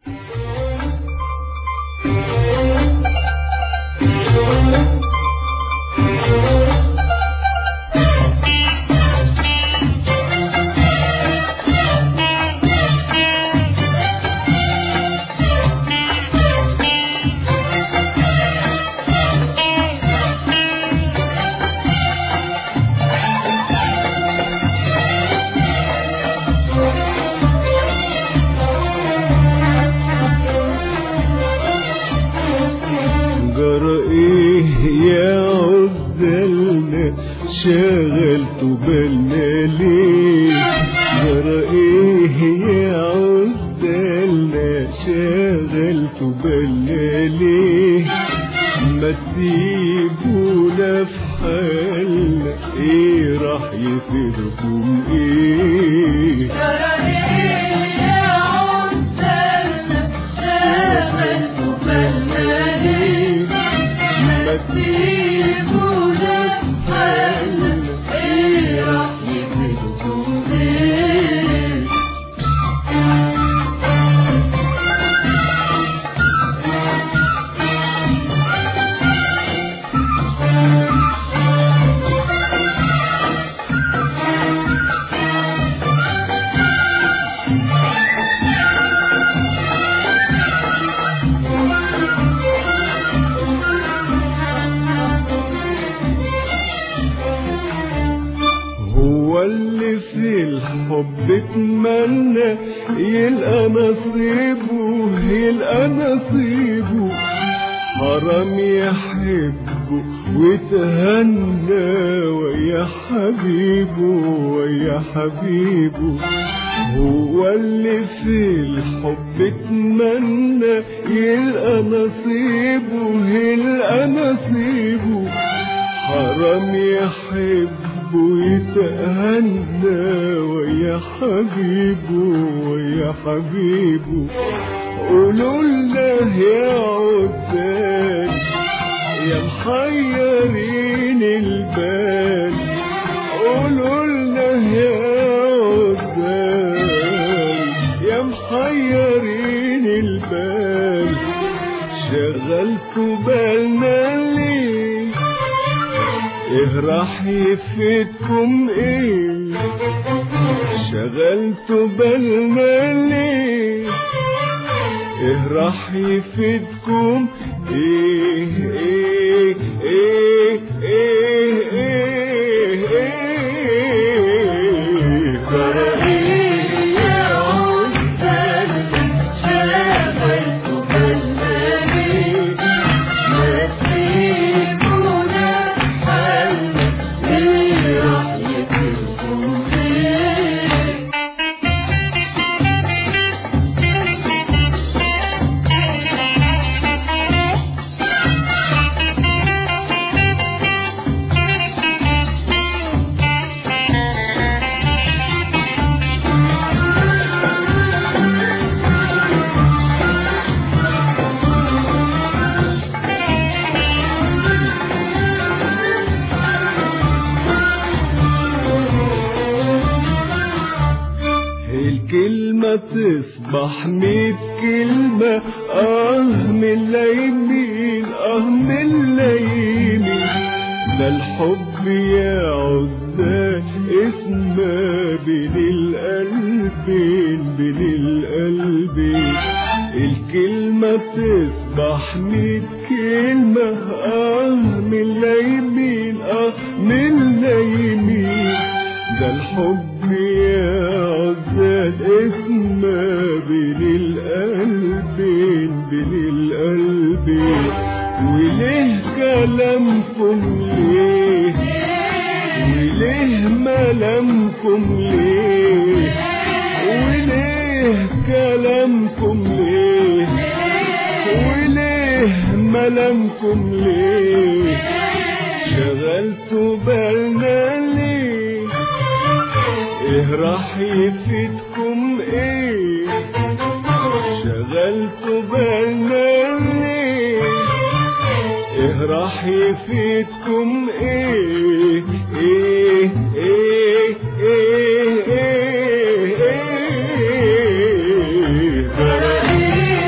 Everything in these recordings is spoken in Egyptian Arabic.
جرى ايه يا عزلنا شغلت بالنا ليه جرى ايه يا عزلنا شغلت بالنا ليه ما تسيبونا في حالنا ايه راح يفيدكم ايه ما تسيبونا في حالنا ايه راح يفيدكم ايه هو اللي في الحب اتمنى يلقى نصيبه يلقى نصيبه حرام يحبه وتهنى ويا حبيبه ويا حبيبه هو اللي في الحب اتمنى يلقى نصيبه يلقى نصيبه حرام يحبه يتهنى ويا حبيبه ويا حبيبه قولوا لنا يا عدال يا محيرين البال قولوا لنا يا عدال يا محيرين البال شغلتوا بالنا ليه ايه راح يفيدكم ايه شغلتوا بالنا ليه ايه راح يفيدكم ايه ايه ايه ايه ايه ايه ترى ايه يا عزال شغلتوا بالنا ليه ما تسيبونا حالنا ايه راح يفيدكم ايه الكلمة تصبح ميت كلمة اه من ليمين اه من ليمين ده الحب يا عزال اسمه بين القلبين بين القلبين الكلمة تصبح ميت كلمة اه من ليمين اه من ليمين ده الحب يا عزال اسمه بين القلبين بين القلبين وليه كلامكم ليه وليه ملامكم ليه وليه كلامكم ليه وليه ملامكم ليه شغلتوا بالنا ليه ايه راح يفيدكم ايه شغلتوا بالنا ليه ايه راح يفيدكم ايه ايه ايه ايه ايه ايه, إيه, إيه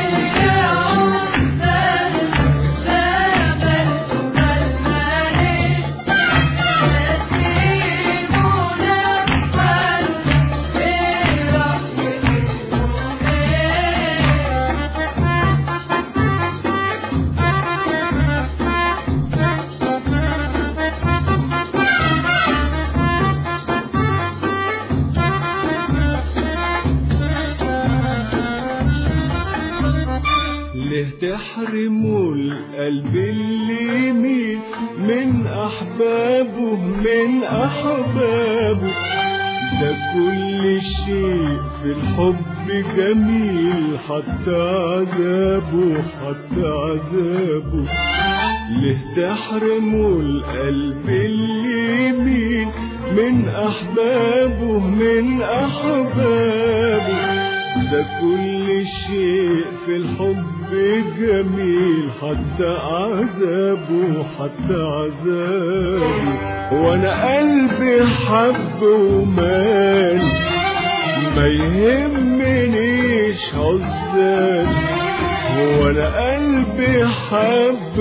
تحرموا القلب اللي يميل من أحبابه من أحبابه ده كل شيء في الحب جميل حتى عذابه حتى عذابه ليه تحرموا القلب اللي يميل من أحبابه من أحبابه ده كل شيء في الحب جميل حتى عذابه حتى عذابه وانا قلبي حب ومال ما يهمنيش عزال وانا قلبي حب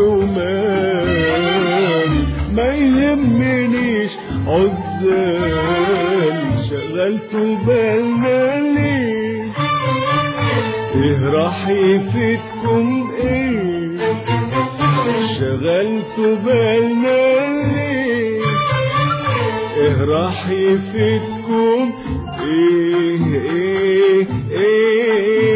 ومال ما يهمنيش عزال شغلت بالنا ليه ايه راح يفيدكم ايه شغلت بالنا ليه ايه راح يفيدكم ايه ايه ايه